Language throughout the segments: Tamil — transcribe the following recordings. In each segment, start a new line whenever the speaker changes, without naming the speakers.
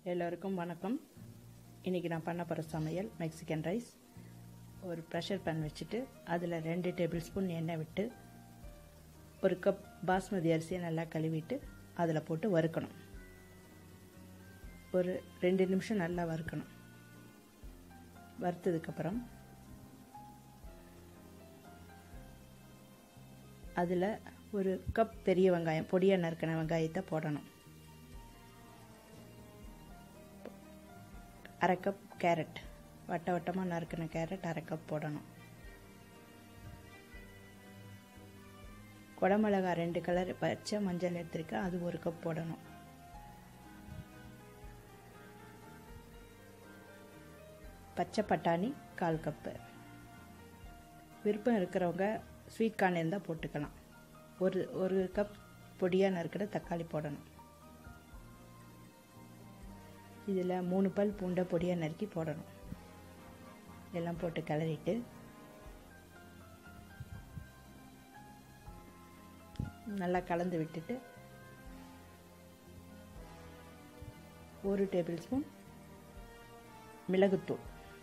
எல்லோருக்கும் வணக்கம் இன்றைக்கி நான் பண்ண போகிற சமையல் மெக்சிகன் ரைஸ் ஒரு ப்ரெஷர் பேன் வச்சுட்டு அதில் ரெண்டு டேபிள் ஸ்பூன் எண்ணெய் விட்டு ஒரு கப் பாஸ்மதி அரிசியை நல்லா கழுவிட்டு அதில் போட்டு வறுக்கணும் ஒரு ரெண்டு நிமிஷம் நல்லா வறுக்கணும் வறுத்ததுக்கப்புறம் அதில் ஒரு கப் பெரிய வெங்காயம் பொடியாக நறுக்கின வெங்காயத்தை போடணும் அரை கப் கேரட் வட்ட வட்டமாக நறுக்கின கேரட் அரை கப் போடணும் குடமிளகா ரெண்டு கலர் பச்சை மஞ்சள் எடுத்துருக்கேன் அது ஒரு கப் போடணும் பச்சை பட்டாணி கால் கப்பு விருப்பம் இருக்கிறவங்க ஸ்வீட் கார்ன் இருந்தால் போட்டுக்கலாம் ஒரு ஒரு கப் பொடியாக நறுக்கிற தக்காளி போடணும் இதில் மூணு பல் பூண்டை பொடியாக நறுக்கி போடணும் எல்லாம் போட்டு கிளறிட்டு நல்லா கலந்து விட்டுட்டு ஒரு டேபிள் ஸ்பூன் மிளகுத்தூள்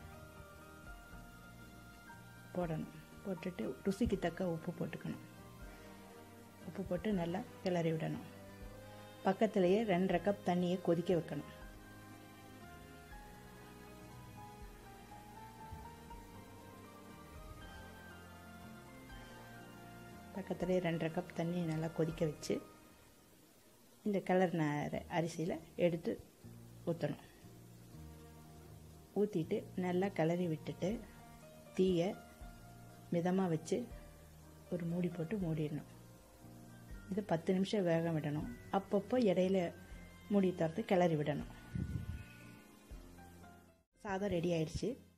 போடணும் போட்டுட்டு ருசிக்கு தக்க உப்பு போட்டுக்கணும் உப்பு போட்டு நல்லா கிளறி விடணும் பக்கத்துலேயே ரெண்டரை கப் தண்ணியை கொதிக்க வைக்கணும் பக்கத்துலேயே ரெண்டரை கப் தண்ணி நல்லா கொதிக்க வச்சு இந்த கலர் அரிசியில் எடுத்து ஊற்றணும் ஊற்றிட்டு நல்லா கிளறி விட்டுட்டு தீயை மிதமாக வச்சு ஒரு மூடி போட்டு மூடிடணும் இது பத்து நிமிஷம் வேக விடணும் அப்பப்போ இடையில மூடி திறந்து கிளறி விடணும் சாதம் ரெடி ஆயிடுச்சு